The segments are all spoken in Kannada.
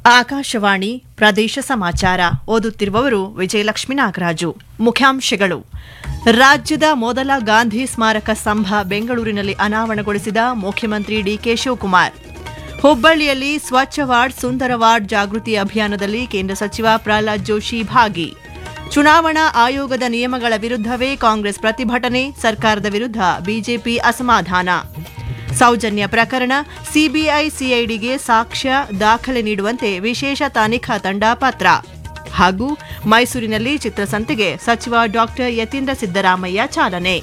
ಆಕಾಶವಾಣಿ ಪ್ರದೇಶ ಸಮಾಚಾರ ಓದುತ್ತಿರುವವರು ವಿಜಯಲಕ್ಷ್ಮಿ ನಾಗರಾಜು ಮುಖ್ಯಾಂಶಗಳು ರಾಜ್ಯದ ಮೊದಲ ಗಾಂಧಿ ಸ್ಮಾರಕ ಸ್ತಂಭ ಬೆಂಗಳೂರಿನಲ್ಲಿ ಅನಾವರಣಗೊಳಿಸಿದ ಮುಖ್ಯಮಂತ್ರಿ ಡಿಕೆ ಶಿವಕುಮಾರ್ ಹುಬ್ಬಳ್ಳಿಯಲ್ಲಿ ಸ್ವಚ್ಛ ವಾರ್ಡ್ ಸುಂದರ ವಾರ್ಡ್ ಜಾಗೃತಿ ಅಭಿಯಾನದಲ್ಲಿ ಕೇಂದ್ರ ಸಚಿವ ಪ್ರಹ್ಲಾದ್ ಜೋಶಿ ಭಾಗಿ ಚುನಾವಣಾ ಆಯೋಗದ ನಿಯಮಗಳ ವಿರುದ್ಧವೇ ಕಾಂಗ್ರೆಸ್ ಪ್ರತಿಭಟನೆ ಸರ್ಕಾರದ ವಿರುದ್ಧ ಬಿಜೆಪಿ ಅಸಮಾಧಾನ ಸೌಜನ್ಯ ಪ್ರಕರಣ ಸಿಬಿಐ ಸಿಐಡಿಗೆ ಸಾಕ್ಷ್ಯ ದಾಖಲೆ ನೀಡುವಂತೆ ವಿಶೇಷ ತನಿಖಾ ತಂಡ ಪತ್ರ ಹಾಗೂ ಮೈಸೂರಿನಲ್ಲಿ ಚಿತ್ರಸಂತೆಗೆ ಸಚಿವ ಡಾಕ್ಟರ್ ಯತೀಂದ್ರ ಸಿದ್ದರಾಮಯ್ಯ ಚಾಲನೆ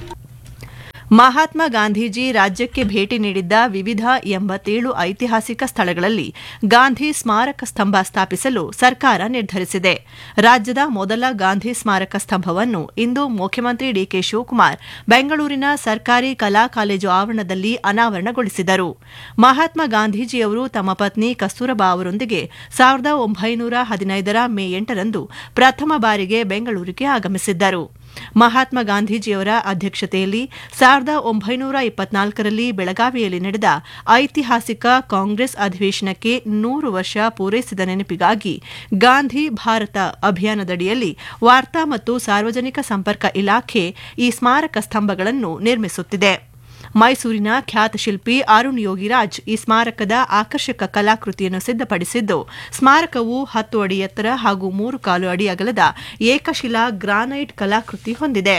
ಮಹಾತ್ಮ ಗಾಂಧೀಜಿ ರಾಜ್ಯಕ್ಕೆ ಭೇಟಿ ನೀಡಿದ್ದ ವಿವಿಧ ಎಂಬತ್ತೇಳು ಐತಿಹಾಸಿಕ ಸ್ಥಳಗಳಲ್ಲಿ ಗಾಂಧಿ ಸ್ಮಾರಕ ಸ್ತಂಭ ಸ್ಥಾಪಿಸಲು ಸರ್ಕಾರ ನಿರ್ಧರಿಸಿದೆ ರಾಜ್ಯದ ಮೊದಲ ಗಾಂಧಿ ಸ್ಮಾರಕ ಸ್ತಂಭವನ್ನು ಇಂದು ಮುಖ್ಯಮಂತ್ರಿ ಡಿಕೆ ಶಿವಕುಮಾರ್ ಬೆಂಗಳೂರಿನ ಸರ್ಕಾರಿ ಕಲಾ ಕಾಲೇಜು ಆವರಣದಲ್ಲಿ ಅನಾವರಣಗೊಳಿಸಿದರು ಮಹಾತ್ಮ ಗಾಂಧೀಜಿಯವರು ತಮ್ಮ ಪತ್ನಿ ಕಸ್ತೂರಬಾ ಅವರೊಂದಿಗೆ ಸಾವಿರದ ಒಂಬೈನೂರ ಹದಿನೈದರ ಮೇ ಎಂಟರಂದು ಪ್ರಥಮ ಬಾರಿಗೆ ಬೆಂಗಳೂರಿಗೆ ಆಗಮಿಸಿದ್ದರು ಮಹಾತ್ಮ ಗಾಂಧೀಜಿಯವರ ಅಧ್ಯಕ್ಷತೆಯಲ್ಲಿ ಸಾವಿರದ ಒಂಬೈನೂರ ಇಪ್ಪತ್ನಾಲ್ಕರಲ್ಲಿ ಬೆಳಗಾವಿಯಲ್ಲಿ ನಡೆದ ಐತಿಹಾಸಿಕ ಕಾಂಗ್ರೆಸ್ ಅಧಿವೇಶನಕ್ಕೆ ನೂರು ವರ್ಷ ಪೂರೈಸಿದ ನೆನಪಿಗಾಗಿ ಗಾಂಧಿ ಭಾರತ ಅಭಿಯಾನದಡಿಯಲ್ಲಿ ವಾರ್ತಾ ಮತ್ತು ಸಾರ್ವಜನಿಕ ಸಂಪರ್ಕ ಇಲಾಖೆ ಈ ಸ್ಮಾರಕ ಸ್ತಂಭಗಳನ್ನು ನಿರ್ಮಿಸುತ್ತಿದೆ ಮೈಸೂರಿನ ಖ್ಯಾತ ಶಿಲ್ಪಿ ಅರುಣ್ ಯೋಗಿರಾಜ್ ಈ ಸ್ಮಾರಕದ ಆಕರ್ಷಕ ಕಲಾಕೃತಿಯನ್ನು ಸಿದ್ಧಪಡಿಸಿದ್ದು ಸ್ಮಾರಕವು ಹತ್ತು ಅಡಿ ಎತ್ತರ ಹಾಗೂ ಮೂರು ಕಾಲು ಅಡಿ ಅಗಲದ ಏಕಶಿಲಾ ಗ್ರಾನೈಟ್ ಕಲಾಕೃತಿ ಹೊಂದಿದೆ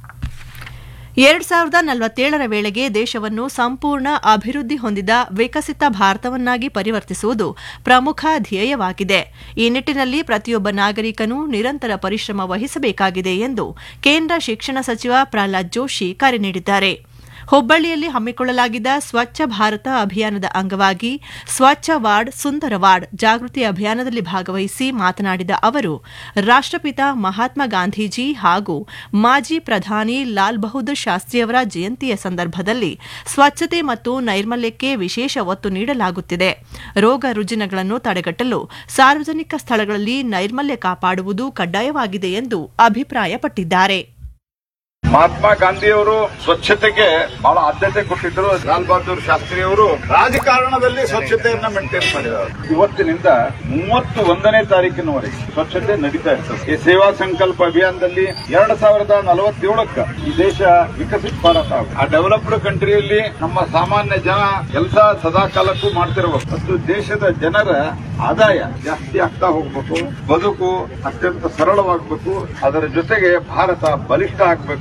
ಎರಡ್ ಸಾವಿರದ ನಲವತ್ತೇಳರ ವೇಳೆಗೆ ದೇಶವನ್ನು ಸಂಪೂರ್ಣ ಅಭಿವೃದ್ಧಿ ಹೊಂದಿದ ವಿಕಸಿತ ಭಾರತವನ್ನಾಗಿ ಪರಿವರ್ತಿಸುವುದು ಪ್ರಮುಖ ಧ್ಯೇಯವಾಗಿದೆ ಈ ನಿಟ್ಟಿನಲ್ಲಿ ಪ್ರತಿಯೊಬ್ಬ ನಾಗರಿಕನೂ ನಿರಂತರ ಪರಿಶ್ರಮ ವಹಿಸಬೇಕಾಗಿದೆ ಎಂದು ಕೇಂದ್ರ ಶಿಕ್ಷಣ ಸಚಿವ ಪ್ರಹ್ಲಾದ್ ಜೋಶಿ ಕರೆ ನೀಡಿದ್ದಾರೆ ಹುಬ್ಬಳ್ಳಿಯಲ್ಲಿ ಹಮ್ಮಿಕೊಳ್ಳಲಾಗಿದ್ದ ಸ್ವಚ್ಛ ಭಾರತ ಅಭಿಯಾನದ ಅಂಗವಾಗಿ ಸ್ವಚ್ಛ ವಾರ್ಡ್ ಸುಂದರ ವಾರ್ಡ್ ಜಾಗೃತಿ ಅಭಿಯಾನದಲ್ಲಿ ಭಾಗವಹಿಸಿ ಮಾತನಾಡಿದ ಅವರು ರಾಷ್ಟಪಿತ ಮಹಾತ್ಮ ಗಾಂಧೀಜಿ ಹಾಗೂ ಮಾಜಿ ಪ್ರಧಾನಿ ಲಾಲ್ ಬಹದ್ದೂರ್ ಶಾಸ್ತ್ರಿಯವರ ಜಯಂತಿಯ ಸಂದರ್ಭದಲ್ಲಿ ಸ್ವಚ್ಛತೆ ಮತ್ತು ನೈರ್ಮಲ್ಯಕ್ಕೆ ವಿಶೇಷ ಒತ್ತು ನೀಡಲಾಗುತ್ತಿದೆ ರೋಗ ರುಜಿನಗಳನ್ನು ತಡೆಗಟ್ಟಲು ಸಾರ್ವಜನಿಕ ಸ್ಥಳಗಳಲ್ಲಿ ನೈರ್ಮಲ್ಯ ಕಾಪಾಡುವುದು ಕಡ್ಡಾಯವಾಗಿದೆ ಎಂದು ಅಭಿಪ್ರಾಯಪಟ್ಟಿದ್ದಾರೆ ಮಹಾತ್ಮ ಗಾಂಧಿಯವರು ಸ್ವಚ್ಛತೆಗೆ ಬಹಳ ಆದ್ಯತೆ ಕೊಟ್ಟಿದ್ದರು ಲಾಲ್ ಬಹದ್ದೂರ್ ಶಾಸ್ತ್ರಿ ಅವರು ರಾಜಕಾರಣದಲ್ಲಿ ಸ್ವಚ್ಛತೆಯನ್ನ ಮೇಂಟೈನ್ ಮಾಡಿದ್ದಾರೆ ಇವತ್ತಿನಿಂದ ಮೂವತ್ತು ಒಂದನೇ ತಾರೀಕಿನವರೆಗೆ ಸ್ವಚ್ಛತೆ ನಡೀತಾ ಇರ್ತದೆ ಈ ಸೇವಾ ಸಂಕಲ್ಪ ಅಭಿಯಾನದಲ್ಲಿ ಎರಡ್ ಸಾವಿರದ ನಲವತ್ತೇಳಕ್ಕ ಈ ದೇಶ ವಿಕಸಿತ ಭಾರತ ಆಗುತ್ತೆ. ಆ ಡೆವಲಪ್ಡ್ ಕಂಟ್ರಿಯಲ್ಲಿ ನಮ್ಮ ಸಾಮಾನ್ಯ ಜನ ಕೆಲಸ ಸದಾ ಕಾಲಕ್ಕೂ ಮಾಡ್ತಿರ್ಬೇಕು ಮತ್ತು ದೇಶದ ಜನರ ಆದಾಯ ಜಾಸ್ತಿ ಆಗ್ತಾ ಹೋಗ್ಬೇಕು ಬದುಕು ಅತ್ಯಂತ ಸರಳವಾಗಬೇಕು ಅದರ ಜೊತೆಗೆ ಭಾರತ ಬಲಿಷ್ಠ ಆಗಬೇಕು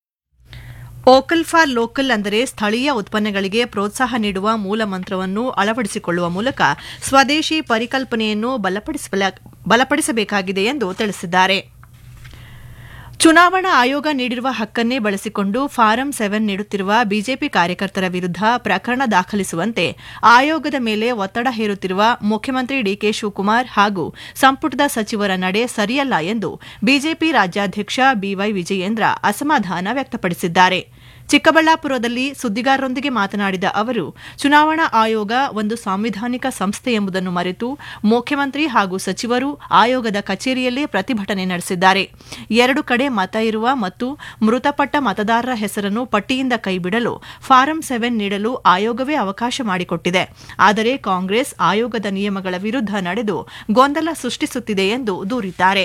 ವೋಕಲ್ ಫಾರ್ ಲೋಕಲ್ ಅಂದರೆ ಸ್ಥಳೀಯ ಉತ್ಪನ್ನಗಳಿಗೆ ಪ್ರೋತ್ಸಾಹ ನೀಡುವ ಮೂಲ ಮಂತ್ರವನ್ನು ಅಳವಡಿಸಿಕೊಳ್ಳುವ ಮೂಲಕ ಸ್ವದೇಶಿ ಪರಿಕಲ್ಪನೆಯನ್ನು ಬಲಪಡಿಸಬಲ- ಬಲಪಡಿಸಬೇಕಾಗಿದೆ ಎಂದು ತಿಳಿಸಿದ್ದಾರೆ ಚುನಾವಣಾ ಆಯೋಗ ನೀಡಿರುವ ಹಕ್ಕನ್ನೇ ಬಳಸಿಕೊಂಡು ಫಾರಂ ಸೆವೆನ್ ನೀಡುತ್ತಿರುವ ಬಿಜೆಪಿ ಕಾರ್ಯಕರ್ತರ ವಿರುದ್ಧ ಪ್ರಕರಣ ದಾಖಲಿಸುವಂತೆ ಆಯೋಗದ ಮೇಲೆ ಒತ್ತಡ ಹೇರುತ್ತಿರುವ ಮುಖ್ಯಮಂತ್ರಿ ಡಿಕೆ ಶಿವಕುಮಾರ್ ಹಾಗೂ ಸಂಪುಟದ ಸಚಿವರ ನಡೆ ಸರಿಯಲ್ಲ ಎಂದು ಬಿಜೆಪಿ ರಾಜ್ಯಾಧ್ಯಕ್ಷ ಬಿವೈ ವಿಜಯೇಂದ್ರ ಅಸಮಾಧಾನ ವ್ಯಕ್ತಪಡಿಸಿದ್ದಾರೆ ಚಿಕ್ಕಬಳ್ಳಾಪುರದಲ್ಲಿ ಸುದ್ದಿಗಾರರೊಂದಿಗೆ ಮಾತನಾಡಿದ ಅವರು ಚುನಾವಣಾ ಆಯೋಗ ಒಂದು ಸಾಂವಿಧಾನಿಕ ಸಂಸ್ಥೆ ಎಂಬುದನ್ನು ಮರೆತು ಮುಖ್ಯಮಂತ್ರಿ ಹಾಗೂ ಸಚಿವರು ಆಯೋಗದ ಕಚೇರಿಯಲ್ಲೇ ಪ್ರತಿಭಟನೆ ನಡೆಸಿದ್ದಾರೆ ಎರಡು ಕಡೆ ಮತ ಇರುವ ಮತ್ತು ಮೃತಪಟ್ಟ ಮತದಾರರ ಹೆಸರನ್ನು ಪಟ್ಟಿಯಿಂದ ಕೈಬಿಡಲು ಫಾರಂ ಸೆವೆನ್ ನೀಡಲು ಆಯೋಗವೇ ಅವಕಾಶ ಮಾಡಿಕೊಟ್ಟಿದೆ ಆದರೆ ಕಾಂಗ್ರೆಸ್ ಆಯೋಗದ ನಿಯಮಗಳ ವಿರುದ್ಧ ನಡೆದು ಗೊಂದಲ ಸೃಷ್ಟಿಸುತ್ತಿದೆ ಎಂದು ದೂರಿದ್ದಾರೆ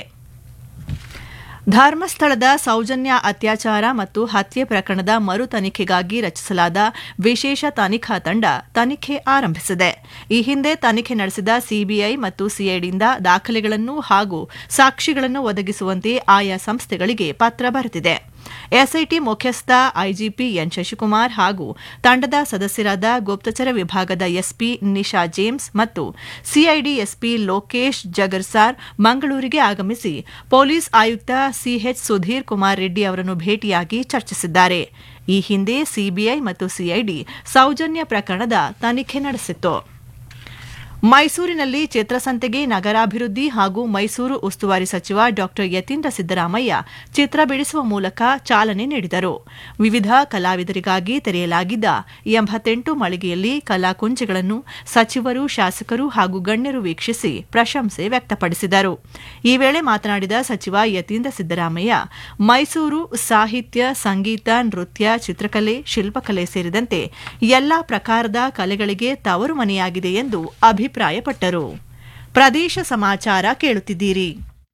ಧರ್ಮಸ್ಥಳದ ಸೌಜನ್ಯ ಅತ್ಯಾಚಾರ ಮತ್ತು ಹತ್ಯೆ ಪ್ರಕರಣದ ಮರು ತನಿಖೆಗಾಗಿ ರಚಿಸಲಾದ ವಿಶೇಷ ತನಿಖಾ ತಂಡ ತನಿಖೆ ಆರಂಭಿಸಿದೆ ಈ ಹಿಂದೆ ತನಿಖೆ ನಡೆಸಿದ ಸಿಬಿಐ ಮತ್ತು ಸಿಐಡಿಯಿಂದ ದಾಖಲೆಗಳನ್ನು ಹಾಗೂ ಸಾಕ್ಷಿಗಳನ್ನು ಒದಗಿಸುವಂತೆ ಆಯಾ ಸಂಸ್ಥೆಗಳಿಗೆ ಪತ್ರ ಬರೆದಿದೆ ಎಸ್ಐಟಿ ಮುಖ್ಯಸ್ಥ ಐಜಿಪಿ ಎನ್ ಶಶಿಕುಮಾರ್ ಹಾಗೂ ತಂಡದ ಸದಸ್ಯರಾದ ಗುಪ್ತಚರ ವಿಭಾಗದ ಎಸ್ಪಿ ನಿಶಾ ಜೇಮ್ಸ್ ಮತ್ತು ಸಿಐಡಿ ಎಸ್ಪಿ ಲೋಕೇಶ್ ಜಗರ್ಸಾರ್ ಮಂಗಳೂರಿಗೆ ಆಗಮಿಸಿ ಪೊಲೀಸ್ ಆಯುಕ್ತ ಸಿಎಚ್ ಸುಧೀರ್ ಕುಮಾರ್ ರೆಡ್ಡಿ ಅವರನ್ನು ಭೇಟಿಯಾಗಿ ಚರ್ಚಿಸಿದ್ದಾರೆ ಈ ಹಿಂದೆ ಸಿಬಿಐ ಮತ್ತು ಸಿಐಡಿ ಸೌಜನ್ಯ ಪ್ರಕರಣದ ತನಿಖೆ ನಡೆಸಿತ್ತು ಮೈಸೂರಿನಲ್ಲಿ ಚಿತ್ರಸಂತೆಗೆ ನಗರಾಭಿವೃದ್ಧಿ ಹಾಗೂ ಮೈಸೂರು ಉಸ್ತುವಾರಿ ಸಚಿವ ಡಾ ಯತೀಂದ್ರ ಸಿದ್ದರಾಮಯ್ಯ ಚಿತ್ರ ಬಿಡಿಸುವ ಮೂಲಕ ಚಾಲನೆ ನೀಡಿದರು ವಿವಿಧ ಕಲಾವಿದರಿಗಾಗಿ ತೆರೆಯಲಾಗಿದ್ದ ಎಂಬತ್ತೆಂಟು ಮಳಿಗೆಯಲ್ಲಿ ಕಲಾಕುಂಜಗಳನ್ನು ಸಚಿವರು ಶಾಸಕರು ಹಾಗೂ ಗಣ್ಯರು ವೀಕ್ಷಿಸಿ ಪ್ರಶಂಸೆ ವ್ಯಕ್ತಪಡಿಸಿದರು ಈ ವೇಳೆ ಮಾತನಾಡಿದ ಸಚಿವ ಯತೀಂದ್ರ ಸಿದ್ದರಾಮಯ್ಯ ಮೈಸೂರು ಸಾಹಿತ್ಯ ಸಂಗೀತ ನೃತ್ಯ ಚಿತ್ರಕಲೆ ಶಿಲ್ಪಕಲೆ ಸೇರಿದಂತೆ ಎಲ್ಲಾ ಪ್ರಕಾರದ ಕಲೆಗಳಿಗೆ ತವರು ಮನೆಯಾಗಿದೆ ಎಂದು ಅಭಿಪ್ರಾಯಪಟ್ಟರು ಪ್ರದೇಶ ಸಮಾಚಾರ ಕೇಳುತ್ತಿದ್ದೀರಿ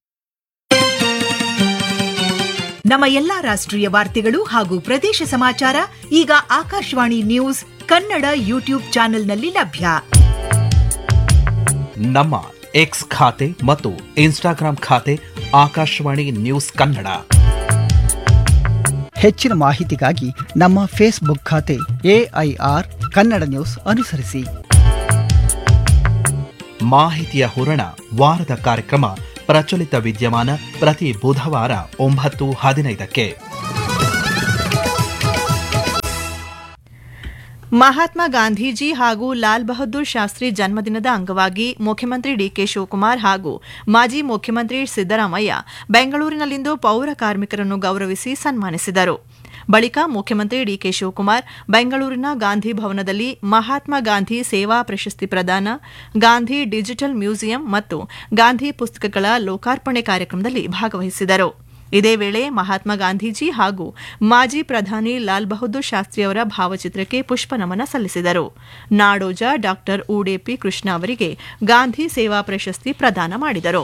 ನಮ್ಮ ಎಲ್ಲಾ ರಾಷ್ಟ್ರೀಯ ವಾರ್ತೆಗಳು ಹಾಗೂ ಪ್ರದೇಶ ಸಮಾಚಾರ ಈಗ ಆಕಾಶವಾಣಿ ನ್ಯೂಸ್ ಕನ್ನಡ ಯೂಟ್ಯೂಬ್ ಚಾನೆಲ್ನಲ್ಲಿ ಲಭ್ಯ ನಮ್ಮ ಎಕ್ಸ್ ಖಾತೆ ಮತ್ತು ಇನ್ಸ್ಟಾಗ್ರಾಂ ಖಾತೆ ಆಕಾಶವಾಣಿ ನ್ಯೂಸ್ ಕನ್ನಡ ಹೆಚ್ಚಿನ ಮಾಹಿತಿಗಾಗಿ ನಮ್ಮ ಫೇಸ್ಬುಕ್ ಖಾತೆ ಎಐಆರ್ ಕನ್ನಡ ನ್ಯೂಸ್ ಅನುಸರಿಸಿ ಮಾಹಿತಿಯ ಹೂರಣ ವಾರದ ಕಾರ್ಯಕ್ರಮ ಪ್ರಚಲಿತ ವಿದ್ಯಮಾನ ಪ್ರತಿ ಬುಧವಾರ ಒಂಬತ್ತು ಹದಿನೈದಕ್ಕೆ ಮಹಾತ್ಮ ಗಾಂಧೀಜಿ ಹಾಗೂ ಲಾಲ್ ಬಹದ್ದೂರ್ ಶಾಸ್ತ್ರಿ ಜನ್ಮದಿನದ ಅಂಗವಾಗಿ ಮುಖ್ಯಮಂತ್ರಿ ಡಿಕೆ ಶಿವಕುಮಾರ್ ಹಾಗೂ ಮಾಜಿ ಮುಖ್ಯಮಂತ್ರಿ ಸಿದ್ದರಾಮಯ್ಯ ಬೆಂಗಳೂರಿನಲ್ಲಿಂದು ಪೌರ ಕಾರ್ಮಿಕರನ್ನು ಗೌರವಿಸಿ ಸನ್ಮಾನಿಸಿದರು ಬಳಿಕ ಮುಖ್ಯಮಂತ್ರಿ ಡಿಕೆ ಶಿವಕುಮಾರ್ ಬೆಂಗಳೂರಿನ ಗಾಂಧಿ ಭವನದಲ್ಲಿ ಮಹಾತ್ಮ ಗಾಂಧಿ ಸೇವಾ ಪ್ರಶಸ್ತಿ ಪ್ರದಾನ ಗಾಂಧಿ ಡಿಜಿಟಲ್ ಮ್ಯೂಸಿಯಂ ಮತ್ತು ಗಾಂಧಿ ಪುಸ್ತಕಗಳ ಲೋಕಾರ್ಪಣೆ ಕಾರ್ಯಕ್ರಮದಲ್ಲಿ ಭಾಗವಹಿಸಿದರು ಇದೇ ವೇಳೆ ಮಹಾತ್ಮ ಗಾಂಧೀಜಿ ಹಾಗೂ ಮಾಜಿ ಪ್ರಧಾನಿ ಲಾಲ್ ಬಹದ್ದೂರ್ ಶಾಸ್ತ್ರಿ ಅವರ ಭಾವಚಿತ್ರಕ್ಕೆ ಪುಷ್ಪನಮನ ಸಲ್ಲಿಸಿದರು ನಾಡೋಜ ಡಾ ಉಡೇಪಿ ಕೃಷ್ಣ ಅವರಿಗೆ ಗಾಂಧಿ ಸೇವಾ ಪ್ರಶಸ್ತಿ ಪ್ರದಾನ ಮಾಡಿದರು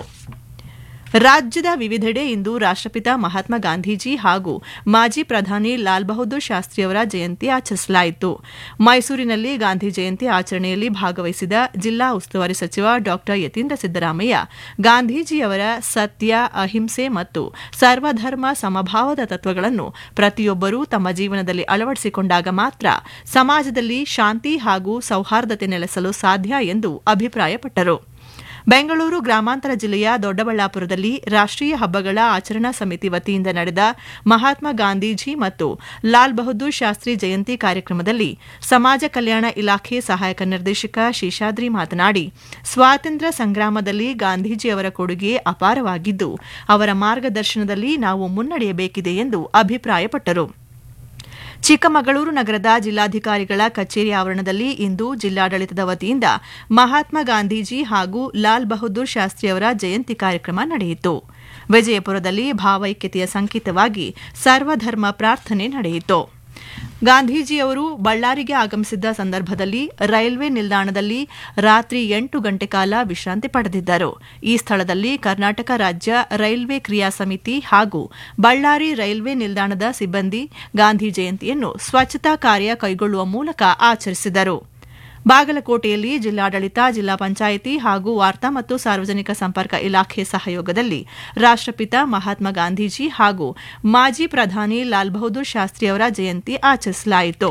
ರಾಜ್ಯದ ವಿವಿಧೆಡೆ ಇಂದು ರಾಷ್ಟ್ರಪಿತ ಮಹಾತ್ಮ ಗಾಂಧೀಜಿ ಹಾಗೂ ಮಾಜಿ ಪ್ರಧಾನಿ ಲಾಲ್ ಬಹದ್ದೂರ್ ಶಾಸ್ತ್ರಿಯವರ ಜಯಂತಿ ಆಚರಿಸಲಾಯಿತು ಮೈಸೂರಿನಲ್ಲಿ ಗಾಂಧಿ ಜಯಂತಿ ಆಚರಣೆಯಲ್ಲಿ ಭಾಗವಹಿಸಿದ ಜಿಲ್ಲಾ ಉಸ್ತುವಾರಿ ಸಚಿವ ಡಾ ಯತೀಂದ್ರ ಸಿದ್ದರಾಮಯ್ಯ ಗಾಂಧೀಜಿಯವರ ಸತ್ಯ ಅಹಿಂಸೆ ಮತ್ತು ಸರ್ವಧರ್ಮ ಸಮಭಾವದ ತತ್ವಗಳನ್ನು ಪ್ರತಿಯೊಬ್ಬರೂ ತಮ್ಮ ಜೀವನದಲ್ಲಿ ಅಳವಡಿಸಿಕೊಂಡಾಗ ಮಾತ್ರ ಸಮಾಜದಲ್ಲಿ ಶಾಂತಿ ಹಾಗೂ ಸೌಹಾರ್ದತೆ ನೆಲೆಸಲು ಸಾಧ್ಯ ಎಂದು ಅಭಿಪ್ರಾಯಪಟ್ಟರು ಬೆಂಗಳೂರು ಗ್ರಾಮಾಂತರ ಜಿಲ್ಲೆಯ ದೊಡ್ಡಬಳ್ಳಾಪುರದಲ್ಲಿ ರಾಷ್ಟ್ರೀಯ ಹಬ್ಬಗಳ ಆಚರಣಾ ಸಮಿತಿ ವತಿಯಿಂದ ನಡೆದ ಮಹಾತ್ಮ ಗಾಂಧೀಜಿ ಮತ್ತು ಲಾಲ್ ಬಹದ್ದೂರ್ ಶಾಸ್ತ್ರಿ ಜಯಂತಿ ಕಾರ್ಯಕ್ರಮದಲ್ಲಿ ಸಮಾಜ ಕಲ್ಯಾಣ ಇಲಾಖೆ ಸಹಾಯಕ ನಿರ್ದೇಶಕ ಶೇಷಾದ್ರಿ ಮಾತನಾಡಿ ಸ್ವಾತಂತ್ರ್ಯ ಸಂಗ್ರಾಮದಲ್ಲಿ ಗಾಂಧೀಜಿಯವರ ಕೊಡುಗೆ ಅಪಾರವಾಗಿದ್ದು ಅವರ ಮಾರ್ಗದರ್ಶನದಲ್ಲಿ ನಾವು ಮುನ್ನಡೆಯಬೇಕಿದೆ ಎಂದು ಅಭಿಪ್ರಾಯಪಟ್ಟರು ಚಿಕ್ಕಮಗಳೂರು ನಗರದ ಜಿಲ್ಲಾಧಿಕಾರಿಗಳ ಕಚೇರಿ ಆವರಣದಲ್ಲಿ ಇಂದು ಜಿಲ್ಲಾಡಳಿತದ ವತಿಯಿಂದ ಮಹಾತ್ಮ ಗಾಂಧೀಜಿ ಹಾಗೂ ಲಾಲ್ ಬಹದ್ದೂರ್ ಶಾಸ್ತ್ರಿ ಅವರ ಜಯಂತಿ ಕಾರ್ಯಕ್ರಮ ನಡೆಯಿತು ವಿಜಯಪುರದಲ್ಲಿ ಭಾವೈಕ್ಯತೆಯ ಸಂಕೇತವಾಗಿ ಸರ್ವಧರ್ಮ ಪ್ರಾರ್ಥನೆ ನಡೆಯಿತು ಗಾಂಧೀಜಿಯವರು ಬಳ್ಳಾರಿಗೆ ಆಗಮಿಸಿದ್ದ ಸಂದರ್ಭದಲ್ಲಿ ರೈಲ್ವೆ ನಿಲ್ದಾಣದಲ್ಲಿ ರಾತ್ರಿ ಎಂಟು ಗಂಟೆ ಕಾಲ ವಿಶ್ರಾಂತಿ ಪಡೆದಿದ್ದರು ಈ ಸ್ಥಳದಲ್ಲಿ ಕರ್ನಾಟಕ ರಾಜ್ಯ ರೈಲ್ವೆ ಕ್ರಿಯಾ ಸಮಿತಿ ಹಾಗೂ ಬಳ್ಳಾರಿ ರೈಲ್ವೆ ನಿಲ್ದಾಣದ ಸಿಬ್ಬಂದಿ ಗಾಂಧಿ ಜಯಂತಿಯನ್ನು ಸ್ವಚ್ಛತಾ ಕಾರ್ಯ ಕೈಗೊಳ್ಳುವ ಮೂಲಕ ಆಚರಿಸಿದರು ಬಾಗಲಕೋಟೆಯಲ್ಲಿ ಜಿಲ್ಲಾಡಳಿತ ಜಿಲ್ಲಾ ಪಂಚಾಯಿತಿ ಹಾಗೂ ವಾರ್ತಾ ಮತ್ತು ಸಾರ್ವಜನಿಕ ಸಂಪರ್ಕ ಇಲಾಖೆ ಸಹಯೋಗದಲ್ಲಿ ರಾಷ್ಟ್ರಪಿತ ಮಹಾತ್ಮ ಗಾಂಧೀಜಿ ಹಾಗೂ ಮಾಜಿ ಪ್ರಧಾನಿ ಲಾಲ್ ಬಹದ್ದೂರ್ ಶಾಸ್ತ್ರಿ ಅವರ ಜಯಂತಿ ಆಚರಿಸಲಾಯಿತು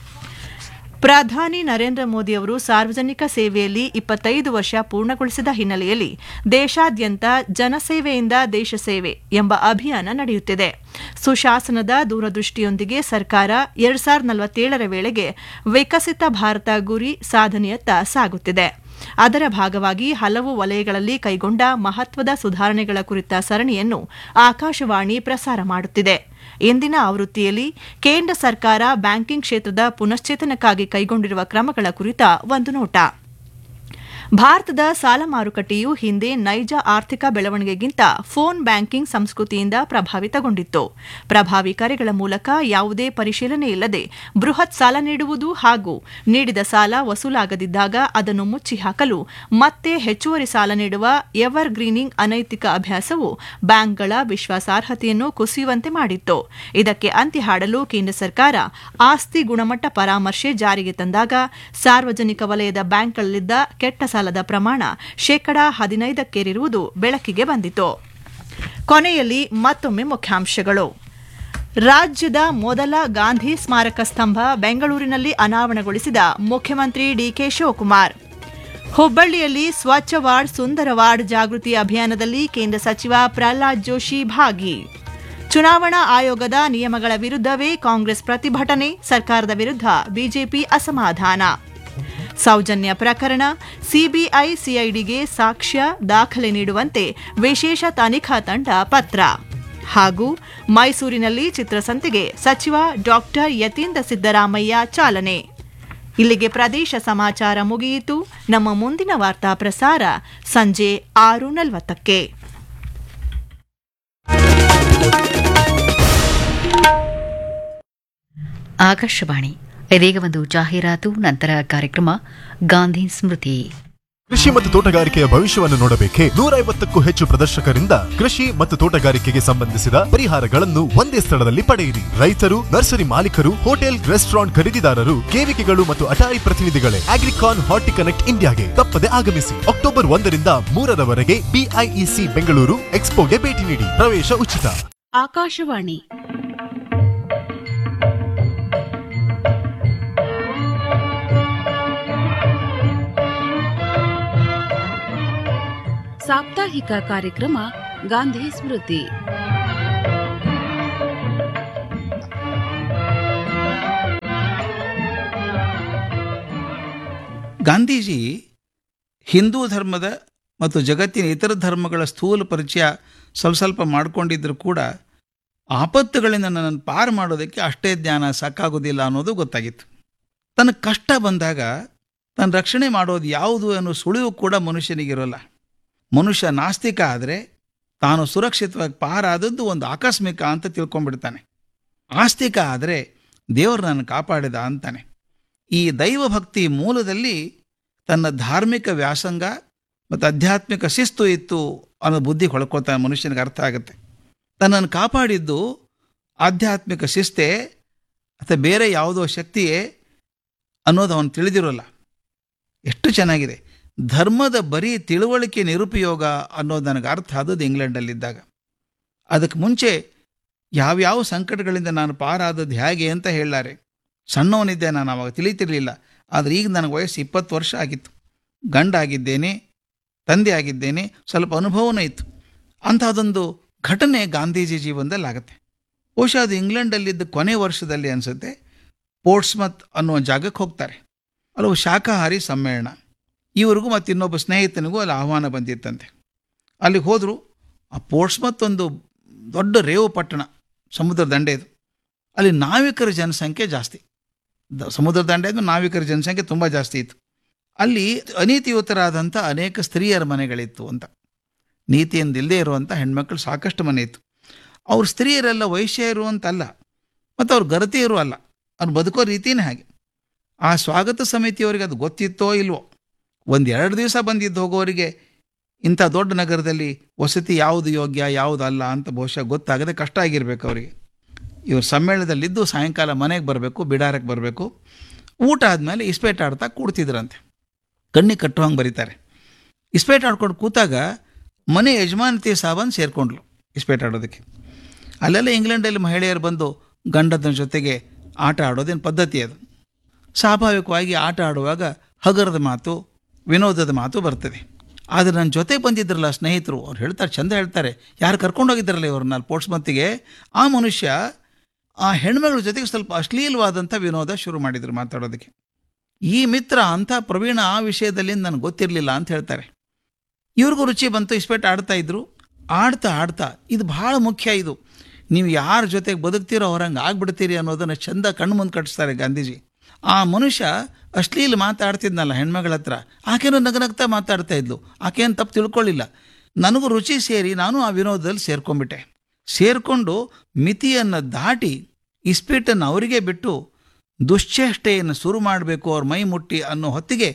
ಪ್ರಧಾನಿ ನರೇಂದ್ರ ಮೋದಿ ಅವರು ಸಾರ್ವಜನಿಕ ಸೇವೆಯಲ್ಲಿ ಇಪ್ಪತ್ತೈದು ವರ್ಷ ಪೂರ್ಣಗೊಳಿಸಿದ ಹಿನ್ನೆಲೆಯಲ್ಲಿ ದೇಶಾದ್ಯಂತ ಜನಸೇವೆಯಿಂದ ದೇಶ ಸೇವೆ ಎಂಬ ಅಭಿಯಾನ ನಡೆಯುತ್ತಿದೆ ಸುಶಾಸನದ ದೂರದೃಷ್ಟಿಯೊಂದಿಗೆ ಸರ್ಕಾರ ಎರಡ್ ಸಾವಿರದ ನಲವತ್ತೇಳರ ವೇಳೆಗೆ ವಿಕಸಿತ ಭಾರತ ಗುರಿ ಸಾಧನೆಯತ್ತ ಸಾಗುತ್ತಿದೆ ಅದರ ಭಾಗವಾಗಿ ಹಲವು ವಲಯಗಳಲ್ಲಿ ಕೈಗೊಂಡ ಮಹತ್ವದ ಸುಧಾರಣೆಗಳ ಕುರಿತ ಸರಣಿಯನ್ನು ಆಕಾಶವಾಣಿ ಪ್ರಸಾರ ಮಾಡುತ್ತಿದೆ ಇಂದಿನ ಆವೃತ್ತಿಯಲ್ಲಿ ಕೇಂದ್ರ ಸರ್ಕಾರ ಬ್ಯಾಂಕಿಂಗ್ ಕ್ಷೇತ್ರದ ಪುನಶ್ಚೇತನಕ್ಕಾಗಿ ಕೈಗೊಂಡಿರುವ ಕ್ರಮಗಳ ಕುರಿತ ಒಂದು ನೋಟ ಭಾರತದ ಸಾಲ ಮಾರುಕಟ್ಟೆಯು ಹಿಂದೆ ನೈಜ ಆರ್ಥಿಕ ಬೆಳವಣಿಗೆಗಿಂತ ಫೋನ್ ಬ್ಯಾಂಕಿಂಗ್ ಸಂಸ್ಕೃತಿಯಿಂದ ಪ್ರಭಾವಿತಗೊಂಡಿತ್ತು ಪ್ರಭಾವಿ ಕರೆಗಳ ಮೂಲಕ ಯಾವುದೇ ಪರಿಶೀಲನೆ ಇಲ್ಲದೆ ಬೃಹತ್ ಸಾಲ ನೀಡುವುದು ಹಾಗೂ ನೀಡಿದ ಸಾಲ ವಸೂಲಾಗದಿದ್ದಾಗ ಅದನ್ನು ಮುಚ್ಚಿ ಹಾಕಲು ಮತ್ತೆ ಹೆಚ್ಚುವರಿ ಸಾಲ ನೀಡುವ ಎವರ್ ಗ್ರೀನಿಂಗ್ ಅನೈತಿಕ ಅಭ್ಯಾಸವು ಬ್ಯಾಂಕ್ಗಳ ವಿಶ್ವಾಸಾರ್ಹತೆಯನ್ನು ಕುಸಿಯುವಂತೆ ಮಾಡಿತ್ತು ಇದಕ್ಕೆ ಅಂತ್ಯ ಹಾಡಲು ಕೇಂದ್ರ ಸರ್ಕಾರ ಆಸ್ತಿ ಗುಣಮಟ್ಟ ಪರಾಮರ್ಶೆ ಜಾರಿಗೆ ತಂದಾಗ ಸಾರ್ವಜನಿಕ ವಲಯದ ಬ್ಯಾಂಕ್ಗಳಲ್ಲಿದ್ದ ಕೆಟ್ಟ ಸಾಲದ ಪ್ರಮಾಣ ಶೇಕಡಾ ಹದಿನೈದಕ್ಕೇರಿರುವುದು ಬೆಳಕಿಗೆ ಬಂದಿತು ಕೊನೆಯಲ್ಲಿ ಮತ್ತೊಮ್ಮೆ ಮುಖ್ಯಾಂಶಗಳು ರಾಜ್ಯದ ಮೊದಲ ಗಾಂಧಿ ಸ್ಮಾರಕ ಸ್ತಂಭ ಬೆಂಗಳೂರಿನಲ್ಲಿ ಅನಾವರಣಗೊಳಿಸಿದ ಮುಖ್ಯಮಂತ್ರಿ ಡಿಕೆ ಶಿವಕುಮಾರ್ ಹುಬ್ಬಳ್ಳಿಯಲ್ಲಿ ಸ್ವಚ್ಛ ವಾರ್ಡ್ ಸುಂದರ ವಾರ್ಡ್ ಜಾಗೃತಿ ಅಭಿಯಾನದಲ್ಲಿ ಕೇಂದ್ರ ಸಚಿವ ಪ್ರಹ್ಲಾದ್ ಜೋಶಿ ಭಾಗಿ ಚುನಾವಣಾ ಆಯೋಗದ ನಿಯಮಗಳ ವಿರುದ್ಧವೇ ಕಾಂಗ್ರೆಸ್ ಪ್ರತಿಭಟನೆ ಸರ್ಕಾರದ ವಿರುದ್ಧ ಬಿಜೆಪಿ ಅಸಮಾಧಾನ ಸೌಜನ್ಯ ಪ್ರಕರಣ ಸಿಬಿಐ ಸಿಐಡಿಗೆ ಸಾಕ್ಷ್ಯ ದಾಖಲೆ ನೀಡುವಂತೆ ವಿಶೇಷ ತನಿಖಾ ತಂಡ ಪತ್ರ ಹಾಗೂ ಮೈಸೂರಿನಲ್ಲಿ ಚಿತ್ರಸಂತೆಗೆ ಸಚಿವ ಡಾಕ್ಟರ್ ಯತೀಂದ್ರ ಸಿದ್ದರಾಮಯ್ಯ ಚಾಲನೆ ಇಲ್ಲಿಗೆ ಪ್ರದೇಶ ಸಮಾಚಾರ ಮುಗಿಯಿತು ನಮ್ಮ ಮುಂದಿನ ವಾರ್ತಾ ಪ್ರಸಾರ ಸಂಜೆ ಆರು ನಲವತ್ತಕ್ಕೆ ಆಕಾಶವಾಣಿ ಇದೀಗ ಒಂದು ಜಾಹೀರಾತು ನಂತರ ಕಾರ್ಯಕ್ರಮ ಗಾಂಧಿ ಸ್ಮೃತಿ ಕೃಷಿ ಮತ್ತು ತೋಟಗಾರಿಕೆಯ ಭವಿಷ್ಯವನ್ನು ನೋಡಬೇಕೆ ನೂರ ಐವತ್ತಕ್ಕೂ ಹೆಚ್ಚು ಪ್ರದರ್ಶಕರಿಂದ ಕೃಷಿ ಮತ್ತು ತೋಟಗಾರಿಕೆಗೆ ಸಂಬಂಧಿಸಿದ ಪರಿಹಾರಗಳನ್ನು ಒಂದೇ ಸ್ಥಳದಲ್ಲಿ ಪಡೆಯಿರಿ ರೈತರು ನರ್ಸರಿ ಮಾಲೀಕರು ಹೋಟೆಲ್ ರೆಸ್ಟೋರೆಂಟ್ ಖರೀದಿದಾರರು ಕೇವಿಕೆಗಳು ಮತ್ತು ಅಟಾರಿ ಪ್ರತಿನಿಧಿಗಳೇ ಅಗ್ರಿಕಾನ್ ಹಾರ್ಟಿ ಕನೆಕ್ಟ್ ಇಂಡಿಯಾಗೆ ತಪ್ಪದೆ ಆಗಮಿಸಿ ಅಕ್ಟೋಬರ್ ಒಂದರಿಂದ ಮೂರರವರೆಗೆ ಬಿಐಇಸಿ ಬೆಂಗಳೂರು ಎಕ್ಸ್ಪೋಗೆ ಭೇಟಿ ನೀಡಿ ಪ್ರವೇಶ ಉಚಿತ ಆಕಾಶವಾಣಿ ಸಾಪ್ತಾಹಿಕ ಕಾರ್ಯಕ್ರಮ ಗಾಂಧಿ ಸ್ಮೃತಿ ಗಾಂಧೀಜಿ ಹಿಂದೂ ಧರ್ಮದ ಮತ್ತು ಜಗತ್ತಿನ ಇತರ ಧರ್ಮಗಳ ಸ್ಥೂಲ ಪರಿಚಯ ಸ್ವಲ್ಪ ಸ್ವಲ್ಪ ಮಾಡಿಕೊಂಡಿದ್ದರೂ ಕೂಡ ಆಪತ್ತುಗಳಿಂದ ನನ್ನನ್ನು ಪಾರು ಮಾಡೋದಕ್ಕೆ ಅಷ್ಟೇ ಜ್ಞಾನ ಸಾಕಾಗೋದಿಲ್ಲ ಅನ್ನೋದು ಗೊತ್ತಾಗಿತ್ತು ತನ್ನ ಕಷ್ಟ ಬಂದಾಗ ತನ್ನ ರಕ್ಷಣೆ ಮಾಡೋದು ಯಾವುದು ಅನ್ನೋ ಸುಳಿವು ಕೂಡ ಮನುಷ್ಯನಿಗಿರೋಲ್ಲ ಮನುಷ್ಯ ನಾಸ್ತಿಕ ಆದರೆ ತಾನು ಸುರಕ್ಷಿತವಾಗಿ ಪಾರಾದದ್ದು ಒಂದು ಆಕಸ್ಮಿಕ ಅಂತ ತಿಳ್ಕೊಂಡ್ಬಿಡ್ತಾನೆ ಆಸ್ತಿಕ ಆದರೆ ದೇವರು ನನ್ನ ಕಾಪಾಡಿದ ಅಂತಾನೆ ಈ ದೈವ ಭಕ್ತಿ ಮೂಲದಲ್ಲಿ ತನ್ನ ಧಾರ್ಮಿಕ ವ್ಯಾಸಂಗ ಮತ್ತು ಆಧ್ಯಾತ್ಮಿಕ ಶಿಸ್ತು ಇತ್ತು ಅನ್ನೋ ಬುದ್ಧಿ ಹೊಳ್ಕೊತಾನೆ ಮನುಷ್ಯನಿಗೆ ಅರ್ಥ ಆಗುತ್ತೆ ತನ್ನನ್ನು ಕಾಪಾಡಿದ್ದು ಆಧ್ಯಾತ್ಮಿಕ ಶಿಸ್ತೇ ಅಥವಾ ಬೇರೆ ಯಾವುದೋ ಶಕ್ತಿಯೇ ಅನ್ನೋದು ಅವನು ತಿಳಿದಿರೋಲ್ಲ ಎಷ್ಟು ಚೆನ್ನಾಗಿದೆ ಧರ್ಮದ ಬರೀ ತಿಳುವಳಿಕೆ ನಿರುಪಯೋಗ ಅನ್ನೋದು ನನಗೆ ಅರ್ಥ ಆದದ್ದು ಇಂಗ್ಲೆಂಡಲ್ಲಿದ್ದಾಗ ಅದಕ್ಕೆ ಮುಂಚೆ ಯಾವ್ಯಾವ ಸಂಕಟಗಳಿಂದ ನಾನು ಪಾರಾದದ್ದು ಹೇಗೆ ಅಂತ ಹೇಳಲಾರೆ ಸಣ್ಣವನಿದ್ದೆ ನಾನು ಅವಾಗ ತಿಳಿತಿರಲಿಲ್ಲ ಆದರೆ ಈಗ ನನಗೆ ವಯಸ್ಸು ಇಪ್ಪತ್ತು ವರ್ಷ ಆಗಿತ್ತು ಗಂಡ ಆಗಿದ್ದೇನೆ ತಂದೆ ಆಗಿದ್ದೇನೆ ಸ್ವಲ್ಪ ಅನುಭವನೂ ಇತ್ತು ಅಂಥದ್ದೊಂದು ಘಟನೆ ಗಾಂಧೀಜಿ ಜೀವನದಲ್ಲಿ ಆಗುತ್ತೆ ಬಹುಶಃ ಅದು ಇಂಗ್ಲೆಂಡಲ್ಲಿದ್ದ ಕೊನೆ ವರ್ಷದಲ್ಲಿ ಅನಿಸುತ್ತೆ ಪೋರ್ಟ್ಸ್ಮತ್ ಅನ್ನುವ ಜಾಗಕ್ಕೆ ಹೋಗ್ತಾರೆ ಅಲ್ಲೂ ಶಾಕಾಹಾರಿ ಸಮ್ಮೇಳನ ಇವ್ರಿಗೂ ಮತ್ತು ಇನ್ನೊಬ್ಬ ಸ್ನೇಹಿತನಿಗೂ ಅಲ್ಲಿ ಆಹ್ವಾನ ಬಂದಿತ್ತಂತೆ ಅಲ್ಲಿಗೆ ಹೋದರು ಆ ಪೋರ್ಟ್ಸ್ಮತ್ ಒಂದು ದೊಡ್ಡ ರೇವು ಪಟ್ಟಣ ಸಮುದ್ರ ದಂಡೆ ಇದು ಅಲ್ಲಿ ನಾವಿಕರ ಜನಸಂಖ್ಯೆ ಜಾಸ್ತಿ ದ- ಸಮುದ್ರ ದಂಡೆದು ನಾವಿಕರ ಜನಸಂಖ್ಯೆ ತುಂಬ ಜಾಸ್ತಿ ಇತ್ತು ಅಲ್ಲಿ ಅನೀತಿಯುತರಾದಂಥ ಅನೇಕ ಸ್ತ್ರೀಯರ ಮನೆಗಳಿತ್ತು ಅಂತ ನೀತಿಯಿಂದಿಲ್ಲದೆ ಇರುವಂಥ ಹೆಣ್ಮಕ್ಳು ಸಾಕಷ್ಟು ಮನೆ ಇತ್ತು ಅವ್ರ ಸ್ತ್ರೀಯರೆಲ್ಲ ವೈಶ್ಯರು ಅಂತಲ್ಲ ಮತ್ತು ಅವ್ರು ಗರತಿಯರು ಅಲ್ಲ ಅವ್ರು ಬದುಕೋ ರೀತಿನೇ ಹಾಗೆ ಆ ಸ್ವಾಗತ ಸಮಿತಿಯವರಿಗೆ ಅದು ಗೊತ್ತಿತ್ತೋ ಇಲ್ವೋ ಒಂದು ಎರಡು ದಿವಸ ಬಂದಿದ್ದು ಹೋಗೋರಿಗೆ ಇಂಥ ದೊಡ್ಡ ನಗರದಲ್ಲಿ ವಸತಿ ಯಾವುದು ಯೋಗ್ಯ ಯಾವುದು ಅಲ್ಲ ಅಂತ ಬಹುಶಃ ಗೊತ್ತಾಗದೆ ಕಷ್ಟ ಆಗಿರ್ಬೇಕು ಅವರಿಗೆ ಇವ್ರು ಸಮ್ಮೇಳನದಲ್ಲಿದ್ದು ಸಾಯಂಕಾಲ ಮನೆಗೆ ಬರಬೇಕು ಬಿಡಾರಕ್ಕೆ ಬರಬೇಕು ಊಟ ಆದಮೇಲೆ ಇಸ್ಪೇಟ್ ಆಡ್ತಾ ಕೂಡ್ತಿದ್ರಂತೆ ಕಣ್ಣಿಗೆ ಕಟ್ಟುವಂಗೆ ಬರೀತಾರೆ ಇಸ್ಪೇಟ್ ಆಡ್ಕೊಂಡು ಕೂತಾಗ ಮನೆ ಯಜಮಾನತಿ ಸಾಬನ್ ಸೇರಿಕೊಂಡ್ಲು ಇಸ್ಪೇಟ್ ಆಡೋದಕ್ಕೆ ಅಲ್ಲೆಲ್ಲ ಇಂಗ್ಲೆಂಡಲ್ಲಿ ಮಹಿಳೆಯರು ಬಂದು ಗಂಡದ ಜೊತೆಗೆ ಆಟ ಆಡೋದೇನು ಪದ್ಧತಿ ಅದು ಸ್ವಾಭಾವಿಕವಾಗಿ ಆಟ ಆಡುವಾಗ ಹಗರದ ಮಾತು ವಿನೋದದ ಮಾತು ಬರ್ತದೆ ಆದರೆ ನನ್ನ ಜೊತೆ ಬಂದಿದ್ರಲ್ಲ ಸ್ನೇಹಿತರು ಅವ್ರು ಹೇಳ್ತಾರೆ ಚಂದ ಹೇಳ್ತಾರೆ ಯಾರು ಕರ್ಕೊಂಡೋಗಿದ್ದಾರಲ್ಲ ಇವ್ರನ್ನ ಅಲ್ಲಿ ಪೋರ್ಟ್ಸ್ಮತ್ತಿಗೆ ಆ ಮನುಷ್ಯ ಆ ಹೆಣ್ಮಗಳ ಜೊತೆಗೆ ಸ್ವಲ್ಪ ಅಶ್ಲೀಲವಾದಂಥ ವಿನೋದ ಶುರು ಮಾಡಿದ್ರು ಮಾತಾಡೋದಕ್ಕೆ ಈ ಮಿತ್ರ ಅಂಥ ಪ್ರವೀಣ ಆ ವಿಷಯದಲ್ಲಿ ನನಗೆ ಗೊತ್ತಿರಲಿಲ್ಲ ಅಂತ ಹೇಳ್ತಾರೆ ಇವ್ರಿಗೂ ರುಚಿ ಬಂತು ಇಸ್ಪೆಟ್ ಆಡ್ತಾ ಇದ್ರು ಆಡ್ತಾ ಆಡ್ತಾ ಇದು ಭಾಳ ಮುಖ್ಯ ಇದು ನೀವು ಯಾರ ಜೊತೆಗೆ ಬದುಕ್ತೀರೋ ಅವ್ರಂಗೆ ಆಗ್ಬಿಡ್ತೀರಿ ಅನ್ನೋದನ್ನು ಚಂದ ಕಣ್ಣು ಮುಂದೆ ಕಟ್ಟಿಸ್ತಾರೆ ಗಾಂಧೀಜಿ ಆ ಮನುಷ್ಯ ಅಶ್ಲೀಲ ಮಾತಾಡ್ತಿದ್ನಲ್ಲ ಹೆಣ್ಮಗಳ ಹತ್ರ ಆಕೆನೂ ನಗನಗ್ತಾ ಮಾತಾಡ್ತಾ ಇದ್ಲು ಆಕೆಯನ್ನು ತಪ್ಪು ತಿಳ್ಕೊಳ್ಳಿಲ್ಲ ನನಗೂ ರುಚಿ ಸೇರಿ ನಾನು ಆ ವಿನೋದದಲ್ಲಿ ಸೇರ್ಕೊಂಡ್ಬಿಟ್ಟೆ ಸೇರಿಕೊಂಡು ಮಿತಿಯನ್ನು ದಾಟಿ ಇಸ್ಪೀಟನ್ನು ಅವರಿಗೆ ಬಿಟ್ಟು ದುಶ್ಚೇಷ್ಟೆಯನ್ನು ಶುರು ಮಾಡಬೇಕು ಅವ್ರ ಮೈ ಮುಟ್ಟಿ ಅನ್ನೋ ಹೊತ್ತಿಗೆ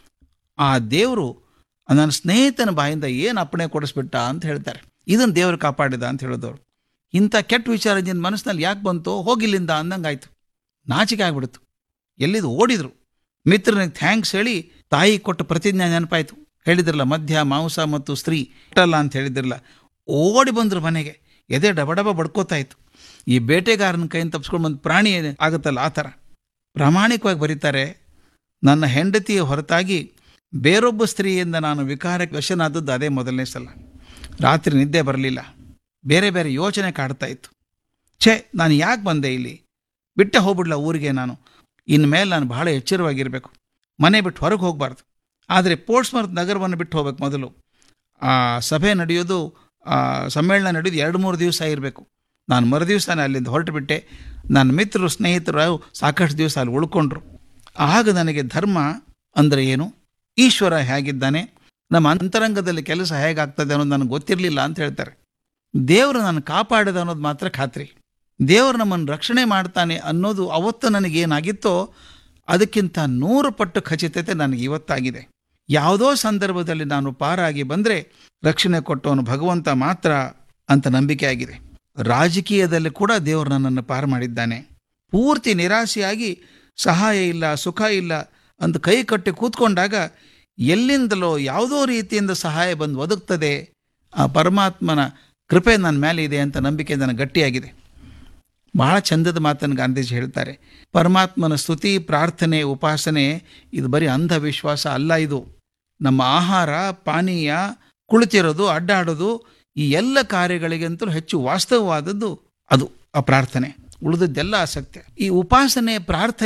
ಆ ದೇವರು ನನ್ನ ಸ್ನೇಹಿತನ ಬಾಯಿಂದ ಏನು ಅಪ್ಪಣೆ ಕೊಡಿಸ್ಬಿಟ್ಟ ಅಂತ ಹೇಳ್ತಾರೆ ಇದನ್ನು ದೇವರು ಕಾಪಾಡಿದ ಅಂತ ಹೇಳಿದವರು ಇಂಥ ಕೆಟ್ಟ ವಿಚಾರ ನಿನ್ನ ಮನಸ್ಸಿನಲ್ಲಿ ಯಾಕೆ ಬಂತು ಹೋಗಿಲ್ಲಿಂದ ಅಂದಂಗಾಯ್ತು ನಾಚಿಕೆ ಆಗ್ಬಿಡ್ತು ಎಲ್ಲಿದು ಓಡಿದ್ರು ಮಿತ್ರನಿಗೆ ಥ್ಯಾಂಕ್ಸ್ ಹೇಳಿ ತಾಯಿ ಕೊಟ್ಟ ಪ್ರತಿಜ್ಞೆ ನೆನಪಾಯ್ತು ಹೇಳಿದ್ರಲ್ಲ ಮಧ್ಯ ಮಾಂಸ ಮತ್ತು ಸ್ತ್ರೀ ಅಲ್ಲ ಅಂತ ಹೇಳಿದ್ರಲ್ಲ ಓಡಿ ಬಂದ್ರು ಮನೆಗೆ ಎದೆ ಡಬಡಬ ಬಡ್ಕೋತಾ ಇತ್ತು ಈ ಬೇಟೆಗಾರನ ಕೈಯಿಂದ ತಪ್ಪಿಸ್ಕೊಂಡು ಬಂದು ಪ್ರಾಣಿ ಆಗುತ್ತಲ್ಲ ಆ ಥರ ಪ್ರಾಮಾಣಿಕವಾಗಿ ಬರೀತಾರೆ ನನ್ನ ಹೆಂಡತಿಯ ಹೊರತಾಗಿ ಬೇರೊಬ್ಬ ಸ್ತ್ರೀಯಿಂದ ನಾನು ವಿಕಾರಕ್ಕೆ ವಶನಾದದ್ದು ಅದೇ ಮೊದಲನೇ ಸಲ ರಾತ್ರಿ ನಿದ್ದೆ ಬರಲಿಲ್ಲ ಬೇರೆ ಬೇರೆ ಯೋಚನೆ ಕಾಡ್ತಾ ಇತ್ತು ಛೇ ನಾನು ಯಾಕೆ ಬಂದೆ ಇಲ್ಲಿ ಬಿಟ್ಟೆ ಹೋಗ್ಬಿಡ್ಲ ಊರಿಗೆ ನಾನು ಇನ್ಮೇಲೆ ನಾನು ಬಹಳ ಎಚ್ಚರವಾಗಿರಬೇಕು ಮನೆ ಬಿಟ್ಟು ಹೊರಗೆ ಹೋಗಬಾರ್ದು ಆದರೆ ಪೋರ್ಟ್ಸ್ಮರ್ತ್ ನಗರವನ್ನು ಬಿಟ್ಟು ಹೋಗ್ಬೇಕು ಮೊದಲು ಆ ಸಭೆ ನಡೆಯೋದು ಆ ಸಮ್ಮೇಳನ ನಡೆಯೋದು ಎರಡು ಮೂರು ದಿವಸ ಇರಬೇಕು ನಾನು ಮರುದಿವಸನೇ ಅಲ್ಲಿಂದ ಹೊರಟು ಬಿಟ್ಟೆ ನನ್ನ ಮಿತ್ರರು ಸ್ನೇಹಿತರು ಸಾಕಷ್ಟು ದಿವಸ ಅಲ್ಲಿ ಉಳ್ಕೊಂಡ್ರು ಆಗ ನನಗೆ ಧರ್ಮ ಅಂದರೆ ಏನು ಈಶ್ವರ ಹೇಗಿದ್ದಾನೆ ನಮ್ಮ ಅಂತರಂಗದಲ್ಲಿ ಕೆಲಸ ಹೇಗಾಗ್ತದೆ ಅನ್ನೋದು ನನಗೆ ಗೊತ್ತಿರಲಿಲ್ಲ ಅಂತ ಹೇಳ್ತಾರೆ ದೇವರು ನಾನು ಕಾಪಾಡಿದ ಅನ್ನೋದು ಮಾತ್ರ ಖಾತ್ರಿ ದೇವರು ನಮ್ಮನ್ನು ರಕ್ಷಣೆ ಮಾಡ್ತಾನೆ ಅನ್ನೋದು ಅವತ್ತು ನನಗೇನಾಗಿತ್ತೋ ಅದಕ್ಕಿಂತ ನೂರು ಪಟ್ಟು ಖಚಿತತೆ ನನಗೆ ಇವತ್ತಾಗಿದೆ ಯಾವುದೋ ಸಂದರ್ಭದಲ್ಲಿ ನಾನು ಪಾರಾಗಿ ಬಂದರೆ ರಕ್ಷಣೆ ಕೊಟ್ಟವನು ಭಗವಂತ ಮಾತ್ರ ಅಂತ ನಂಬಿಕೆ ಆಗಿದೆ ರಾಜಕೀಯದಲ್ಲಿ ಕೂಡ ದೇವರು ನನ್ನನ್ನು ಪಾರು ಮಾಡಿದ್ದಾನೆ ಪೂರ್ತಿ ನಿರಾಸೆಯಾಗಿ ಸಹಾಯ ಇಲ್ಲ ಸುಖ ಇಲ್ಲ ಅಂತ ಕೈ ಕಟ್ಟಿ ಕೂತ್ಕೊಂಡಾಗ ಎಲ್ಲಿಂದಲೋ ಯಾವುದೋ ರೀತಿಯಿಂದ ಸಹಾಯ ಬಂದು ಒದಗ್ತದೆ ಆ ಪರಮಾತ್ಮನ ಕೃಪೆ ನನ್ನ ಮೇಲೆ ಇದೆ ಅಂತ ನಂಬಿಕೆ ನನಗೆ ಗಟ್ಟಿಯಾಗಿದೆ ಬಹಳ ಚಂದದ ಮಾತನ್ನು ಗಾಂಧೀಜಿ ಹೇಳ್ತಾರೆ ಪರಮಾತ್ಮನ ಸ್ತುತಿ ಪ್ರಾರ್ಥನೆ ಉಪಾಸನೆ ಇದು ಬರೀ ಅಂಧವಿಶ್ವಾಸ ಅಲ್ಲ ಇದು ನಮ್ಮ ಆಹಾರ ಪಾನೀಯ ಕುಳಿತಿರೋದು ಅಡ್ಡಾಡೋದು ಈ ಎಲ್ಲ ಕಾರ್ಯಗಳಿಗಂತಲೂ ಹೆಚ್ಚು ವಾಸ್ತವವಾದದ್ದು ಅದು ಆ ಪ್ರಾರ್ಥನೆ ಉಳಿದದ್ದೆಲ್ಲ ಅಸತ್ಯ ಈ ಉಪಾಸನೆ ಪ್ರಾರ್ಥನೆ